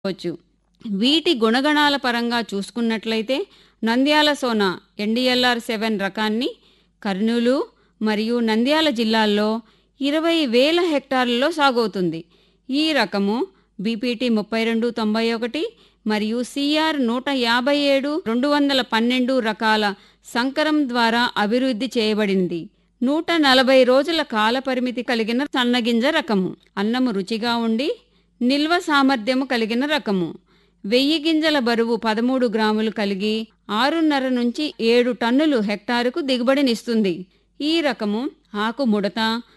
వచ్చు వీటి గుణగణాల పరంగా చూసుకున్నట్లయితే నంద్యాల సోనా ఎన్డిఎల్ఆర్ సెవెన్ రకాన్ని కర్నూలు మరియు నంద్యాల జిల్లాల్లో ఇరవై వేల హెక్టార్లలో సాగవుతుంది ఈ రకము బీపీటీ ముప్పై రెండు తొంభై ఒకటి మరియు సిఆర్ నూట యాభై ఏడు రెండు వందల పన్నెండు రకాల సంకరం ద్వారా అభివృద్ధి చేయబడింది నూట నలభై రోజుల కాల పరిమితి కలిగిన సన్నగింజ రకము అన్నము రుచిగా ఉండి నిల్వ సామర్థ్యము కలిగిన రకము వెయ్యి గింజల బరువు పదమూడు గ్రాములు కలిగి ఆరున్నర నుంచి ఏడు టన్నులు హెక్టారుకు దిగుబడినిస్తుంది ఈ రకము ఆకు ముడత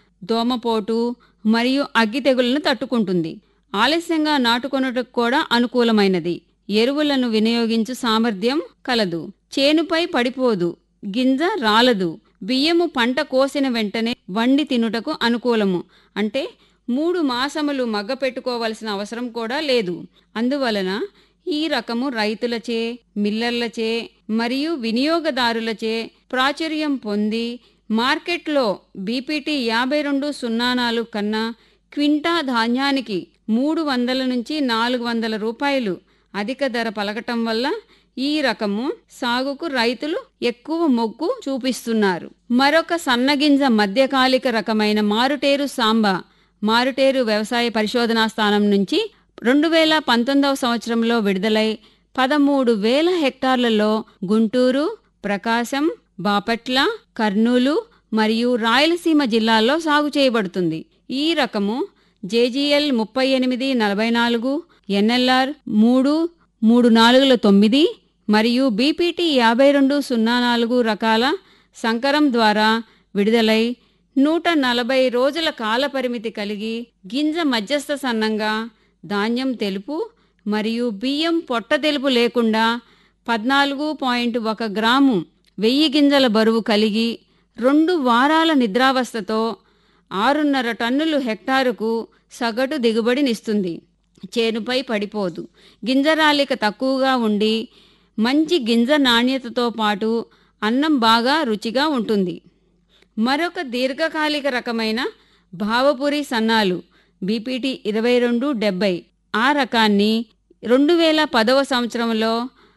దోమపోటు మరియు అగ్గి తెగులను తట్టుకుంటుంది ఆలస్యంగా నాటుకొనుటకు కూడా అనుకూలమైనది ఎరువులను వినియోగించు సామర్థ్యం కలదు చేనుపై పడిపోదు గింజ రాలదు బియ్యము పంట కోసిన వెంటనే వండి తినుటకు అనుకూలము అంటే మూడు మాసములు మగ్గ పెట్టుకోవలసిన అవసరం కూడా లేదు అందువలన ఈ రకము రైతులచే మిల్లర్లచే మరియు వినియోగదారులచే ప్రాచుర్యం పొంది మార్కెట్లో బీపీటీ యాభై రెండు సున్నా నాలుగు కన్నా క్వింటా ధాన్యానికి మూడు వందల నుంచి నాలుగు వందల రూపాయలు అధిక ధర పలకటం వల్ల ఈ రకము సాగుకు రైతులు ఎక్కువ మొగ్గు చూపిస్తున్నారు మరొక సన్నగింజ మధ్యకాలిక రకమైన మారుటేరు సాంబా మారుటేరు వ్యవసాయ పరిశోధనా స్థానం నుంచి రెండు వేల పంతొమ్మిదవ సంవత్సరంలో విడుదలై పదమూడు వేల హెక్టార్లలో గుంటూరు ప్రకాశం బాపట్ల కర్నూలు మరియు రాయలసీమ జిల్లాల్లో సాగు చేయబడుతుంది ఈ రకము జేజీఎల్ ముప్పై ఎనిమిది నలభై నాలుగు ఎన్ఎల్ఆర్ మూడు మూడు నాలుగుల తొమ్మిది మరియు బీపీటీ యాభై రెండు సున్నా నాలుగు రకాల సంకరం ద్వారా విడుదలై నూట నలభై రోజుల కాలపరిమితి కలిగి గింజ మధ్యస్థ సన్నంగా ధాన్యం తెలుపు మరియు బియ్యం పొట్ట తెలుపు లేకుండా పద్నాలుగు పాయింట్ ఒక గ్రాము వెయ్యి గింజల బరువు కలిగి రెండు వారాల నిద్రావస్థతో ఆరున్నర టన్నులు హెక్టారుకు సగటు దిగుబడినిస్తుంది చేనుపై పడిపోదు గింజరాలిక తక్కువగా ఉండి మంచి గింజ నాణ్యతతో పాటు అన్నం బాగా రుచిగా ఉంటుంది మరొక దీర్ఘకాలిక రకమైన భావపురి సన్నాలు బీపీటీ ఇరవై రెండు డెబ్బై ఆ రకాన్ని రెండు వేల పదవ సంవత్సరంలో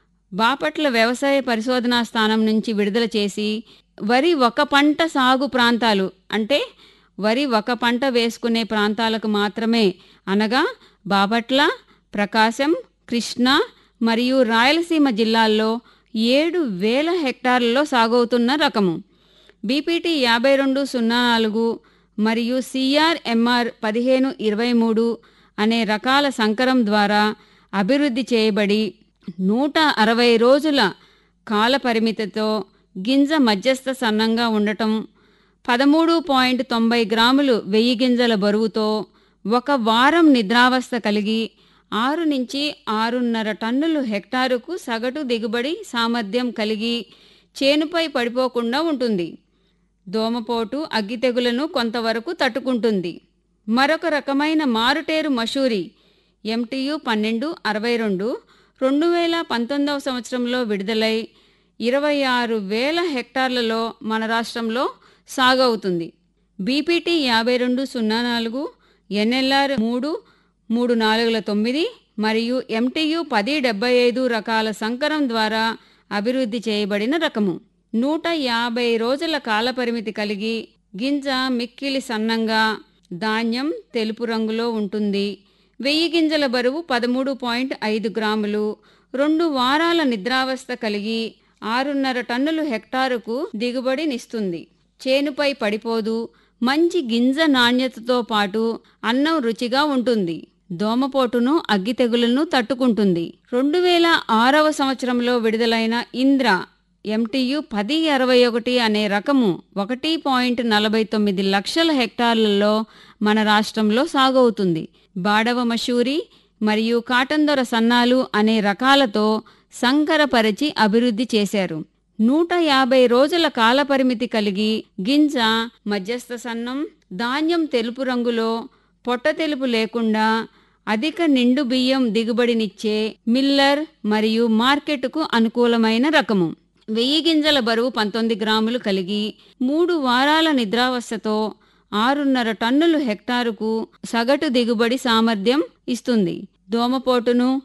బాపట్ల వ్యవసాయ పరిశోధనా స్థానం నుంచి విడుదల చేసి వరి ఒక పంట సాగు ప్రాంతాలు అంటే వరి ఒక పంట వేసుకునే ప్రాంతాలకు మాత్రమే అనగా బాపట్ల ప్రకాశం కృష్ణా మరియు రాయలసీమ జిల్లాల్లో ఏడు వేల హెక్టార్లలో సాగవుతున్న రకము బీపీటీ యాభై రెండు సున్నా నాలుగు మరియు సిఆర్ఎంఆర్ పదిహేను ఇరవై మూడు అనే రకాల సంకరం ద్వారా అభివృద్ధి చేయబడి నూట అరవై రోజుల కాల పరిమితితో గింజ మధ్యస్థ సన్నంగా ఉండటం పదమూడు పాయింట్ తొంభై గ్రాములు వెయ్యి గింజల బరువుతో ఒక వారం నిద్రావస్థ కలిగి ఆరు నుంచి ఆరున్నర టన్నులు హెక్టారుకు సగటు దిగుబడి సామర్థ్యం కలిగి చేనుపై పడిపోకుండా ఉంటుంది దోమపోటు అగ్గి తెగులను కొంతవరకు తట్టుకుంటుంది మరొక రకమైన మారుటేరు మషూరి ఎంటీయు పన్నెండు అరవై రెండు రెండు వేల పంతొమ్మిదవ సంవత్సరంలో విడుదలై ఇరవై ఆరు వేల హెక్టార్లలో మన రాష్ట్రంలో సాగవుతుంది బీపీటీ యాభై రెండు సున్నా నాలుగు ఎన్ఎల్ఆర్ మూడు మూడు నాలుగుల తొమ్మిది మరియు ఎంటీయు పది డెబ్బై ఐదు రకాల సంకరం ద్వారా అభివృద్ధి చేయబడిన రకము నూట యాభై రోజుల కాలపరిమితి కలిగి గింజ మిక్కిలి సన్నంగా ధాన్యం తెలుపు రంగులో ఉంటుంది వెయ్యి గింజల బరువు పదమూడు పాయింట్ ఐదు గ్రాములు రెండు వారాల నిద్రావస్థ కలిగి ఆరున్నర టన్నులు హెక్టారుకు దిగుబడినిస్తుంది చేనుపై పడిపోదు మంచి గింజ నాణ్యతతో పాటు అన్నం రుచిగా ఉంటుంది దోమపోటును అగ్గి తెగులను తట్టుకుంటుంది రెండు వేల ఆరవ సంవత్సరంలో విడుదలైన ఇంద్ర ఎంటీయు పది అరవై ఒకటి అనే రకము ఒకటి పాయింట్ నలభై తొమ్మిది లక్షల హెక్టార్లలో మన రాష్ట్రంలో సాగవుతుంది బాడవ మషూరి మరియు కాటందొర సన్నాలు అనే రకాలతో సంకరపరిచి అభివృద్ధి చేశారు నూట యాభై రోజుల కాలపరిమితి కలిగి గింజ మధ్యస్థ సన్నం ధాన్యం తెలుపు రంగులో పొట్ట తెలుపు లేకుండా అధిక నిండు బియ్యం దిగుబడినిచ్చే మిల్లర్ మరియు మార్కెట్కు అనుకూలమైన రకము వెయ్యి గింజల బరువు పంతొమ్మిది గ్రాములు కలిగి మూడు వారాల నిద్రావస్థతో ఆరున్నర టన్నులు హెక్టారుకు సగటు దిగుబడి సామర్థ్యం ఇస్తుంది దోమపోటును